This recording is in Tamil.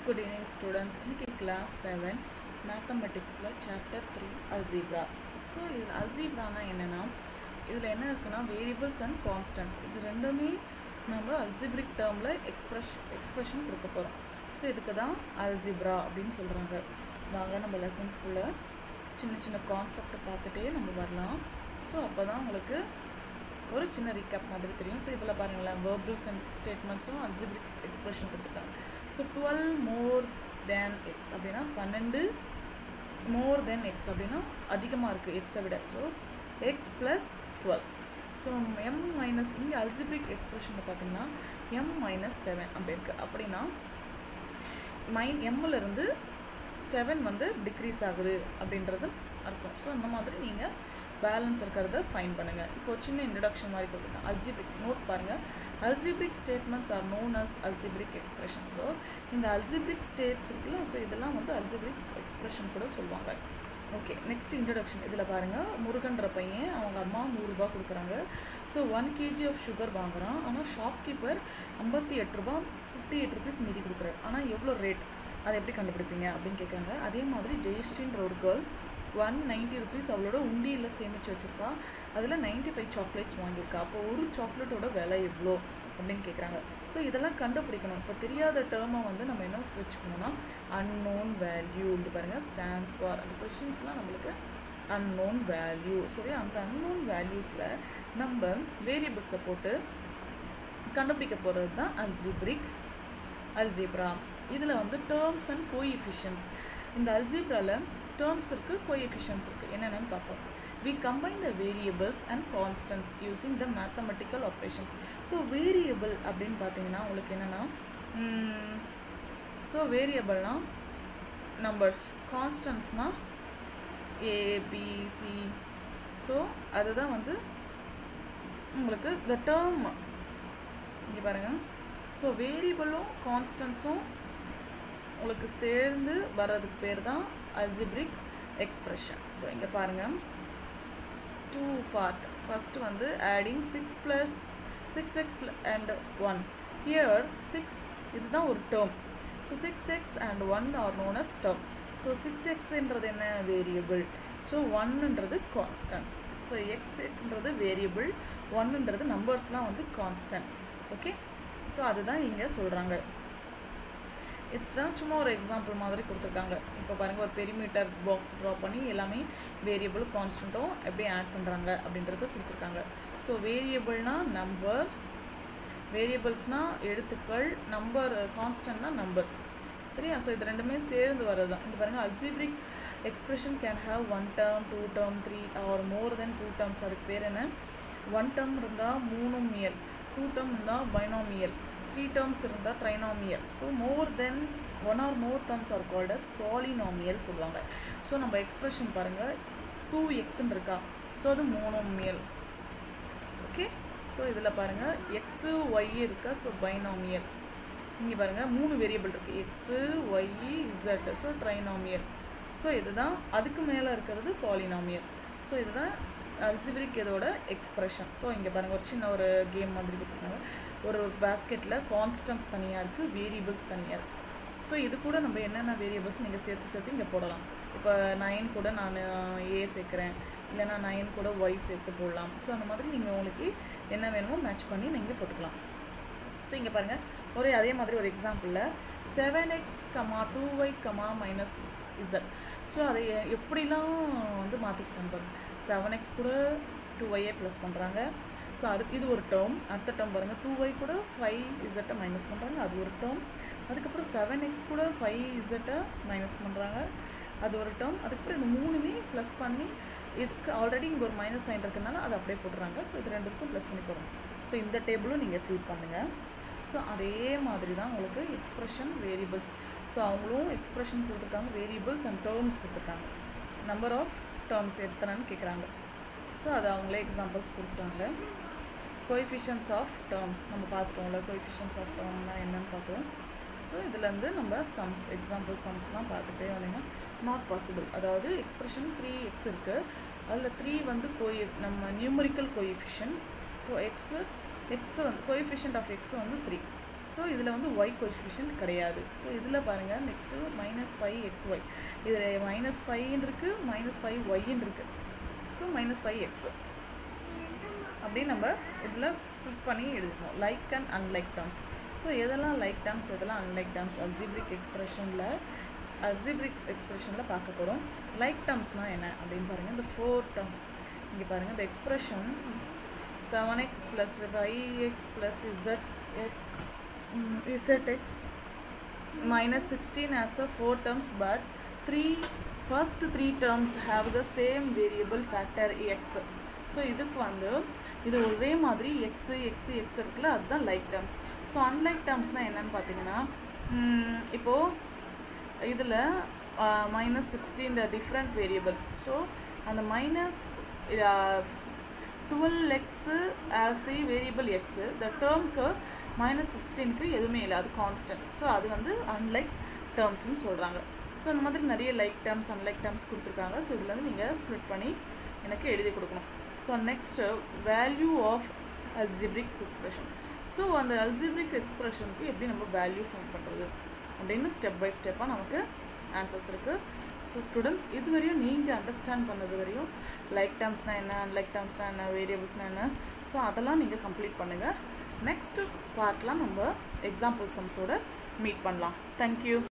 குட் ஈவினிங் ஸ்டூடெண்ட்ஸ் இன்னைக்கு கிளாஸ் செவன் மேத்தமெட்டிக்ஸில் சாப்டர் த்ரீ அல்ஜீப்ரா ஸோ இதில் அல்ஜீப்ரானா என்னென்னா இதில் என்ன இருக்குன்னா வேரியபிள்ஸ் அண்ட் கான்ஸ்டன்ட் இது ரெண்டுமே நம்ம அல்ஜிப்ரிக் டேர்மில் எக்ஸ்ப்ரெஷ் எக்ஸ்ப்ரெஷன் கொடுக்க போகிறோம் ஸோ இதுக்கு தான் அல்ஜிப்ரா அப்படின்னு சொல்கிறாங்க வாங்க நம்ம லெசன்ஸ்குள்ளே சின்ன சின்ன கான்செப்டை பார்த்துட்டே நம்ம வரலாம் ஸோ அப்போ தான் உங்களுக்கு ஒரு சின்ன ரீகேப் மாதிரி தெரியும் ஸோ இதில் பாருங்களேன் வேர்பிள்ஸ் அண்ட் ஸ்டேட்மெண்ட்ஸும் அல்ஜிப்ரிக் எக்ஸ்பிரஷன் கொடுத்துருக்காங்க so twelve more than x அப்படின்னா பன்னெண்டு மோர் தென் எக்ஸ் அப்படின்னா அதிகமாக இருக்குது எக்ஸை விட so x plus twelve so m minus இங்கே அல்ஜிப்ரிக் எக்ஸ்பிரஷனில் பார்த்தீங்கன்னா எம் மைனஸ் செவன் அப்படி இருக்குது அப்படின்னா மைன் எம்மிலேருந்து செவன் வந்து டிக்ரீஸ் ஆகுது அப்படின்றது அர்த்தம் ஸோ அந்த மாதிரி நீங்கள் பேலன்ஸ் இருக்கிறத ஃபைன் பண்ணுங்கள் இப்போ சின்ன இன்ட்ரடக்ஷன் மாதிரி கொடுத்துருக்கேன் அல்ஜிபிக் நோட் பாருங்கள் algebraic statements are known as algebraic expression so இந்த அல்ஜிபிரிக் ஸ்டேட்ஸ் இருக்குல்ல ஸோ இதெல்லாம் வந்து அல்ஜிபிரிக் எக்ஸ்பிரஷன் கூட சொல்லுவாங்க ஓகே நெக்ஸ்ட் இன்ட்ரடக்ஷன் இதில் பாருங்கள் முருகன்ற பையன் அவங்க அம்மா நூறுரூபா கொடுக்குறாங்க so one KG of sugar வாங்குறான் ஆனால் ஷாப்கீப்பர் ஐம்பத்தி எட்டு ரூபா ஃபிஃப்டி எயிட் ருபீஸ் மீதி கொடுக்குறாரு ஆனால் எவ்வளோ ரேட் அதை எப்படி கண்டுபிடிப்பீங்க அப்படின்னு கேட்குறாங்க அதே மாதிரி ஜெயஸ்ரீன்ற ஒரு கேர்ள் ஒன் நைன்ட்டி ருபீஸ் அவளோட உண்டியில் சேமித்து வச்சுருக்கா அதில் நைன்ட்டி ஃபைவ் சாக்லேட்ஸ் வாங்கியிருக்கா அப்போ ஒரு சாக்லேட்டோட விலை எவ்வளோ அப்படின்னு கேட்குறாங்க ஸோ இதெல்லாம் கண்டுபிடிக்கணும் இப்போ தெரியாத டேர்மை வந்து நம்ம என்ன வச்சுக்கணும்னா அன்னோன் வேல்யூ இப்படி பாருங்கள் ஸ்டாண்ட்ஸ் ஃபார் அந்த கொஷின்ஸ்லாம் நம்மளுக்கு அன்னோன் வேல்யூ சரி அந்த அன்னோன் வேல்யூஸில் நம்ம வேரியபிள்ஸை போட்டு கண்டுபிடிக்க போகிறது தான் அல்ஜிப்ரிக் அல்ஜிப்ரா இதில் வந்து டேர்ம்ஸ் அண்ட் கோஎஃபிஷியன்ஸ் இந்த அல்ஜிப்ராவில் டேர்ம்ஸ் இருக்குது கோஎஃபிஷியன்ஸ் இருக்குது என்னென்னு பார்ப்போம் we combine the variables and constants using the mathematical operations so variable அப்படின்னு பார்த்தீங்கன்னா உங்களுக்கு என்னென்னா ஸோ வேரியபிள்னால் நம்பர்ஸ் கான்ஸ்டன்ஸ்னால் ஏபிசி ஸோ அதுதான் வந்து உங்களுக்கு த டேர்ம் இங்கே பாருங்கள் ஸோ வேரியபிளும் கான்ஸ்டன்ஸும் உங்களுக்கு சேர்ந்து வர்றதுக்கு பேர் தான் அல்ஜிப்ரிக் எக்ஸ்ப்ரெஷன் ஸோ இங்கே பாருங்கள் டூ பார்ட் ஃபஸ்ட்டு வந்து adding six plus six x and one here six இதுதான் ஒரு term so six x and one are known as term so six எக்ஸ்ன்றது என்ன வேரியபிள் ஸோ ஒன்னுன்றது கான்ஸ்டன்ஸ் ஸோ எக்ஸ்ன்றது வேரியபிள் ஒன்னுன்றது நம்பர்ஸ்லாம் வந்து கான்ஸ்டன்ட் ஓகே ஸோ அதுதான் இங்கே சொல்கிறாங்க இதுதான் சும்மா ஒரு எக்ஸாம்பிள் மாதிரி கொடுத்துருக்காங்க இப்போ பாருங்கள் ஒரு பெரிமீட்டர் பாக்ஸ் ட்ரா பண்ணி எல்லாமே வேரியபிள் கான்ஸ்டண்ட்டும் எப்படி ஆட் பண்ணுறாங்க அப்படின்றது கொடுத்துருக்காங்க ஸோ வேரியபிள்னால் நம்பர் வேரியபிள்ஸ்னால் எழுத்துக்கள் நம்பர் கான்ஸ்டன்ட்னா நம்பர்ஸ் சரியா ஸோ இது ரெண்டுமே சேர்ந்து வர்றது தான் இது பாருங்கள் algebraic expression can have one term two term three or more than two terms அதுக்கு பேர் என்ன ஒன் டேர்ம் இருந்தால் மூணுமியல் டூ டேர்ம் இருந்தால் பைனாமியல் த்ரீ டேர்ம்ஸ் இருந்தால் trinomial so more than one or more terms are called as polynomial சொல்லுவாங்க ஸோ நம்ம எக்ஸ்பிரஷன் பாருங்கள் டூ எக்ஸ்ன்னு இருக்கா ஸோ அது மோனோமியல் ஓகே ஸோ இதில் பாருங்கள் எக்ஸு ஒய் இருக்கா ஸோ பைனாமியல் இங்கே பாருங்கள் மூணு வேரியபிள் இருக்குது x y z so trinomial so இதுதான் அதுக்கு மேலே இருக்கிறது பாலினாமியல் ஸோ இதுதான் அல்ஜிபிரிக் இதோட எக்ஸ்ப்ரெஷன் ஸோ இங்கே பாருங்கள் ஒரு சின்ன ஒரு கேம் மாதிரி கொடுத்துருக்காங்க ஒரு பேஸ்கெட்டில் கான்ஸ்டன்ஸ் தனியாக இருக்குது வேரியபிள்ஸ் தனியாக இருக்குது ஸோ இது கூட நம்ம என்னென்ன வேரியபிள்ஸ் நீங்கள் சேர்த்து சேர்த்து இங்கே போடலாம் இப்போ நைன் கூட நான் ஏ சேர்க்குறேன் இல்லைனா நைன் கூட ஒய் சேர்த்து போடலாம் ஸோ அந்த மாதிரி நீங்கள் உங்களுக்கு என்ன வேணுமோ மேட்ச் பண்ணி நீங்கள் போட்டுக்கலாம் ஸோ இங்கே பாருங்கள் ஒரு அதே மாதிரி ஒரு எக்ஸாம்பிளில் seven x comma two y comma minus z so அதை எப்படிலாம் வந்து மாற்றிக்கிட்டாங்க பாருங்கள் செவன் எக்ஸ் கூட டூ ஒய்யை ப்ளஸ் பண்ணுறாங்க ஸோ அது இது ஒரு டேர்ம் அடுத்த டேர்ம் பாருங்கள் டூ ஒய் கூட ஃபைவ் இசட்டை மைனஸ் பண்ணுறாங்க அது ஒரு டேர்ம் அதுக்கப்புறம் செவன் எக்ஸ் கூட ஃபைவ் இசட்டை மைனஸ் பண்ணுறாங்க அது ஒரு டேர்ம் அதுக்கப்புறம் இந்த மூணுமே ப்ளஸ் பண்ணி இதுக்கு ஆல்ரெடி இங்கே ஒரு மைனஸ் சைன் இருக்கிறதுனால அதை அப்படியே போட்டுறாங்க ஸோ இது ரெண்டுக்கும் ப்ளஸ் பண்ணி போடுறோம் ஸோ இந்த டேபிளும் நீங்கள் ஃபில் பண்ணுங்கள் ஸோ அதே மாதிரி தான் உங்களுக்கு எக்ஸ்ப்ரெஷன் வேரியபிள்ஸ் ஸோ அவங்களும் எக்ஸ்ப்ரெஷன் கொடுத்துருக்காங்க வேரியபிள்ஸ் அண்ட் டேர்ம்ஸ் கொடுத்துருக்காங்க நம்பர் ஆஃப் டேர்ம்ஸ் எத்தனைன்னு கேட்குறாங்க ஸோ அது அவங்களே எக்ஸாம்பிள்ஸ் கொடுத்துட்டாங்க கோஎஃபிஷியன்ஸ் ஆஃப் டேர்ம்ஸ் நம்ம பார்த்துட்டோம்ல கோஎஃபிஷியன்ஸ் ஆஃப் டேர்ம்னா என்னன்னு பார்த்தோம் ஸோ இதுலேருந்து நம்ம சம்ஸ் எக்ஸாம்பிள் சம்ஸ்லாம் பார்த்துட்டே வந்தீங்கன்னா நாட் பாசிபிள் அதாவது எக்ஸ்ப்ரெஷன் த்ரீ எக்ஸ் இருக்குது அதில் த்ரீ வந்து கோயி நம்ம நியூமரிக்கல் கோஎஃபிஷியன் எக்ஸு எக்ஸ் வந்து கோஎஃபிஷியன்ட் ஆஃப் எக்ஸ் வந்து த்ரீ ஸோ இதில் வந்து ஒய் கோஎஃபிஷியன்ட் கிடையாது ஸோ இதில் பாருங்கள் next minus five x y இதில் மைனஸ் ஃபைவ்னு இருக்குது மைனஸ் ஃபைவ் ஒய்ன்னு இருக்குது ஸோ மைனஸ் ஃபைவ் எக்ஸ் அப்படியே நம்ம இதில் ஸ்ப்ளிட் பண்ணி எழுதணும் like and unlike terms so எதெல்லாம் லைக் டேர்ம்ஸ் எதெல்லாம் அன்லைக் டேர்ம்ஸ் அல்ஜிப்ரிக் எக்ஸ்பிரஷனில் அல்ஜிப்ரிக் எக்ஸ்பிரஷனில் பார்க்க போகிறோம் லைக் டேர்ம்ஸ்னால் என்ன அப்படின்னு பாருங்கள் இந்த ஃபோர் டேர்ம் இங்கே பாருங்கள் இந்த expression seven x plus five x plus z x z x minus 16 as a 4 terms but three first three terms have the same variable factor x so இதுக்கு வந்து இது ஒரே மாதிரி எக்ஸு எக்ஸு எக்ஸ் இருக்குல்ல அதுதான் லைக் டேர்ம்ஸ் ஸோ அன்லைக் டேர்ம்ஸ்னால் என்னன்னு பார்த்தீங்கன்னா ம், இப்போது இதில் minus sixteen different variables so அந்த minus twelve x as the variable x the டேர்ம்க்கு மைனஸ் சிக்ஸ்டீனுக்கு எதுவுமே இல்லை அது கான்ஸ்டன்ட் ஸோ அது வந்து அன்லைக் டேர்ம்ஸ்னு சொல்கிறாங்க ஸோ இந்த மாதிரி நிறைய லைக் டேர்ம்ஸ் அன்லைக் டேர்ம்ஸ் கொடுத்துருக்காங்க ஸோ இதில் வந்து நீங்கள் ஸ்ப்ளிட் பண்ணி எனக்கு எழுதி கொடுக்கணும் so next value of algebraic expression so அந்த அல்ஜிப்ரிக் எக்ஸ்பிரஷனுக்கு எப்படி நம்ம வேல்யூ ஃபைண்ட் பண்ணுறது அப்படின்னு ஸ்டெப் பை ஸ்டெப்பாக நமக்கு ஆன்சர்ஸ் இருக்குது ஸோ ஸ்டூடெண்ட்ஸ் இது வரையும் நீங்கள் அண்டர்ஸ்டாண்ட் பண்ணது வரையும் லைக் டேர்ம்ஸ்னால் என்ன அன்லைக் டேர்ம்ஸ்னால் என்ன வேரியபிள்ஸ்னால் என்ன ஸோ அதெல்லாம் நீங்கள் கம்ப்ளீட் பண்ணுங்கள் நெக்ஸ்ட் பார்ட்லாம் நம்ம எக்ஸாம்பிள் சம்ஸோட மீட் பண்ணலாம் தேங்க்யூ